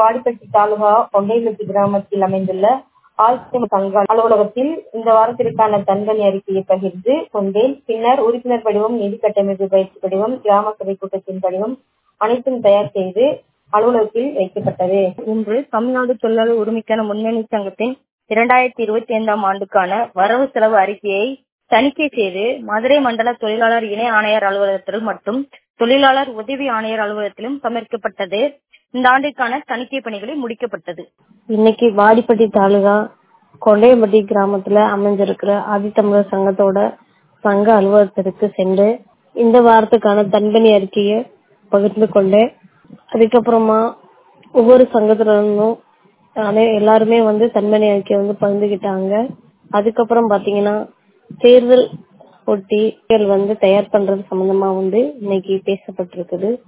வாடிப்பட்டி தாலுகா கொண்டைப்பட்டி கிராமத்தில் அமைந்துள்ள ஆழ்த்தியம் சங்க அலுவலகத்தில் இந்த வாரத்திற்கான தன்பணி அறிக்கையை பகிர்ந்து கொண்டேன் பின்னர் உறுப்பினர் படிவம் நிதி கட்டமைப்பு பயிற்சி படிவம் கிராம சபை கூட்டத்தின் படிவம் அனைத்தும் தயார் செய்து அலுவலகத்தில் வைக்கப்பட்டது இன்று தமிழ்நாடு தொழிலாளர் உரிமைக்கான முன்னணி சங்கத்தின் இரண்டாயிரத்தி இருபத்தி ஐந்தாம் ஆண்டுக்கான வரவு செலவு அறிக்கையை தணிக்கை செய்து மதுரை மண்டல தொழிலாளர் இணை ஆணையர் அலுவலகத்தில் மற்றும் தொழிலாளர் உதவி ஆணையர் அலுவலகத்திலும் சமர்ப்பிக்கப்பட்டது இந்த ஆண்டிற்கான தணிக்கை பணிகளை முடிக்கப்பட்டது இன்னைக்கு வாடிப்பட்டி தாலுகா கொண்டையம்பட்டி கிராமத்துல அமைஞ்சிருக்கிற ஆதித்தமிழர் சங்கத்தோட சங்க அலுவலகத்திற்கு சென்று இந்த வாரத்துக்கான தன்பணி அறிக்கையை பகிர்ந்து கொண்டேன் அதுக்கப்புறமா ஒவ்வொரு சங்கத்திலிருந்தும் அனை- எல்லாருமே வந்து தன்பணி அறிக்கையை வந்து பகிர்ந்துகிட்டாங்க அதுக்கப்புறம் பாத்தீங்கன்னா தேர்தல் ஒட்டி வந்து தயார் பண்றது சம்பந்தமா வந்து இன்னைக்கு பேசப்பட்டிருக்குது